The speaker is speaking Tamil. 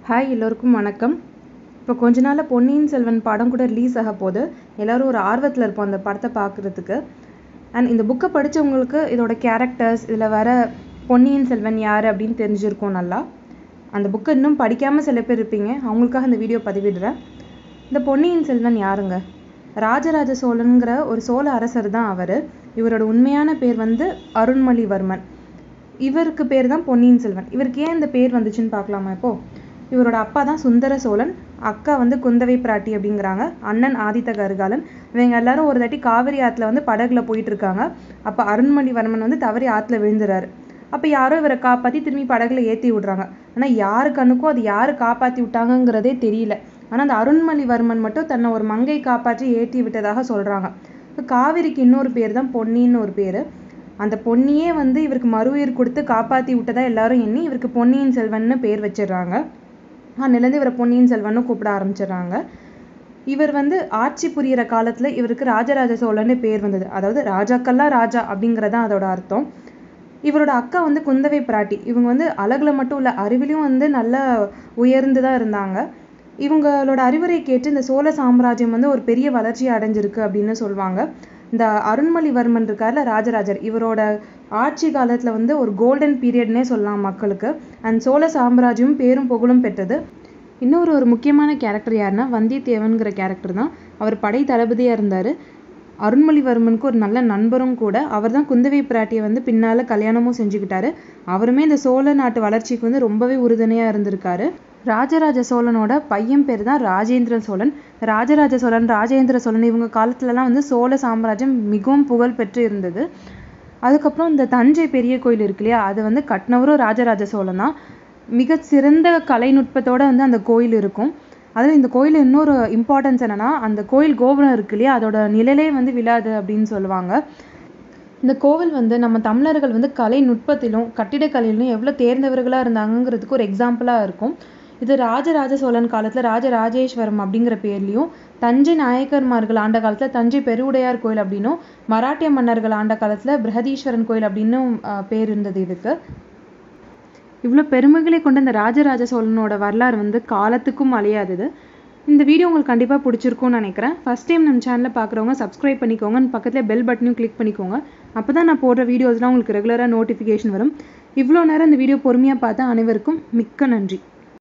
ஹாய் எல்லோருக்கும் வணக்கம் இப்போ கொஞ்ச நாளில் பொன்னியின் செல்வன் படம் கூட ரிலீஸ் ஆக போகுது எல்லோரும் ஒரு ஆர்வத்தில் இருப்போம் அந்த படத்தை பார்க்குறதுக்கு அண்ட் இந்த புக்கை படித்தவங்களுக்கு இதோட கேரக்டர்ஸ் இதில் வர பொன்னியின் செல்வன் யார் அப்படின்னு தெரிஞ்சிருக்கும் நல்லா அந்த புக்கை இன்னும் படிக்காமல் சில பேர் இருப்பீங்க அவங்களுக்காக இந்த வீடியோ பதிவிடுறேன் இந்த பொன்னியின் செல்வன் யாருங்க ராஜராஜ சோழனுங்கிற ஒரு சோழ அரசர் தான் அவர் இவரோட உண்மையான பேர் வந்து அருண்மொழிவர்மன் இவருக்கு பேர் தான் பொன்னியின் செல்வன் இவருக்கு ஏன் இந்த பேர் வந்துச்சுன்னு பார்க்கலாமா இப்போ இவரோட அப்பா தான் சுந்தர சோழன் அக்கா வந்து குந்தவை பிராட்டி அப்படிங்கிறாங்க அண்ணன் ஆதித்த கரிகாலன் இவங்க எல்லாரும் ஒரு தாட்டி காவிரி ஆற்றுல வந்து படகுல போயிட்டு இருக்காங்க அப்போ அருண்மொழிவர்மன் வந்து தவறி ஆற்றுல விழுந்துறாரு அப்போ யாரோ இவரை காப்பாற்றி திரும்பி படகுல ஏற்றி விடுறாங்க ஆனால் யாரு கண்ணுக்கும் அது யார் காப்பாற்றி விட்டாங்கங்கிறதே தெரியல ஆனால் அந்த அருண்மொழிவர்மன் மட்டும் தன்னை ஒரு மங்கை காப்பாற்றி ஏற்றி விட்டதாக சொல்கிறாங்க இப்போ காவிரிக்கு இன்னொரு பேர் தான் பொன்னின்னு ஒரு பேர் அந்த பொன்னியே வந்து இவருக்கு மறுஉயிர் கொடுத்து காப்பாற்றி விட்டதா எல்லாரும் எண்ணி இவருக்கு பொன்னியின் செல்வன்னு பேர் வச்சிடுறாங்க அன்னிலேருந்து இவரை பொன்னியின் செல்வன்னு கூப்பிட ஆரம்பிச்சிடுறாங்க இவர் வந்து ஆட்சி புரியிற காலத்துல இவருக்கு ராஜராஜ சோழன்னு பேர் வந்தது அதாவது ராஜாக்கெல்லாம் ராஜா அப்படிங்கிறதான் அதோட அர்த்தம் இவரோட அக்கா வந்து குந்தவை பிராட்டி இவங்க வந்து அழகுல மட்டும் இல்ல அறிவிலையும் வந்து நல்ல உயர்ந்து தான் இருந்தாங்க இவங்களோட அறிவுரை கேட்டு இந்த சோழ சாம்ராஜ்யம் வந்து ஒரு பெரிய வளர்ச்சி அடைஞ்சிருக்கு அப்படின்னு சொல்லுவாங்க இந்த அருண்மொழிவர்மன் இருக்கார்ல ராஜராஜர் இவரோட ஆட்சி காலத்துல வந்து ஒரு கோல்டன் பீரியட்னே சொல்லலாம் மக்களுக்கு அண்ட் சோழ சாம்ராஜ்யம் பேரும் புகழும் பெற்றது இன்னொரு ஒரு முக்கியமான கேரக்டர் யாருன்னா வந்தியத்தேவன்கிற கேரக்டர் தான் அவர் படை தளபதியா இருந்தாரு அருண்மொழிவர்மனுக்கு ஒரு நல்ல நண்பரும் கூட அவர் தான் குந்தவை பிராட்டியை வந்து பின்னால கல்யாணமும் செஞ்சுக்கிட்டாரு அவருமே இந்த சோழ நாட்டு வளர்ச்சிக்கு வந்து ரொம்பவே உறுதுணையா இருந்திருக்காரு ராஜராஜ சோழனோட பையன் பேர் தான் ராஜேந்திர சோழன் ராஜராஜ சோழன் ராஜேந்திர சோழன் இவங்க காலத்துலலாம் வந்து சோழ சாம்ராஜ்யம் மிகவும் புகழ் பெற்று இருந்தது அதுக்கப்புறம் இந்த தஞ்சை பெரிய கோயில் இருக்கு இல்லையா அது வந்து கட்டினவரும் ராஜராஜ சோழன் தான் மிக சிறந்த கலைநுட்பத்தோட வந்து அந்த கோயில் இருக்கும் அதில் இந்த கோயில் இன்னொரு இம்பார்ட்டன்ஸ் என்னன்னா அந்த கோயில் கோபுரம் இருக்கு இல்லையா அதோட நிழலே வந்து விழாது அப்படின்னு சொல்லுவாங்க இந்த கோவில் வந்து நம்ம தமிழர்கள் வந்து கலை நுட்பத்திலும் கட்டிடக்கலையிலும் எவ்வளோ தேர்ந்தவர்களாக இருந்தாங்கங்கிறதுக்கு ஒரு எக்ஸாம்பிளாக இருக்கும் இது ராஜராஜ சோழன் காலத்தில் ராஜராஜேஸ்வரம் அப்படிங்கிற பேர்லையும் தஞ்சை நாயக்கர்மார்கள் ஆண்ட காலத்தில் தஞ்சை பெருவுடையார் கோயில் அப்படின்னும் மராட்டிய மன்னர்கள் ஆண்ட காலத்தில் பிரகதீஸ்வரன் கோயில் அப்படின்னும் பேர் இருந்தது இதுக்கு இவ்வளோ பெருமைகளை கொண்ட இந்த ராஜராஜ சோழனோட வரலாறு வந்து காலத்துக்கும் அழியாதது இந்த வீடியோ உங்களுக்கு கண்டிப்பாக பிடிச்சிருக்கும்னு நினைக்கிறேன் ஃபஸ்ட் டைம் நம்ம சேனலில் பார்க்குறவங்க சப்ஸ்கிரைப் பண்ணிக்கோங்க பக்கத்தில் பெல் பட்டனையும் கிளிக் பண்ணிக்கோங்க அப்போ தான் நான் போடுற வீடியோஸ்லாம் உங்களுக்கு ரெகுலராக நோட்டிஃபிகேஷன் வரும் இவ்வளோ நேரம் இந்த வீடியோ பொறுமையாக பார்த்தா அனைவருக்கும் மிக்க நன்றி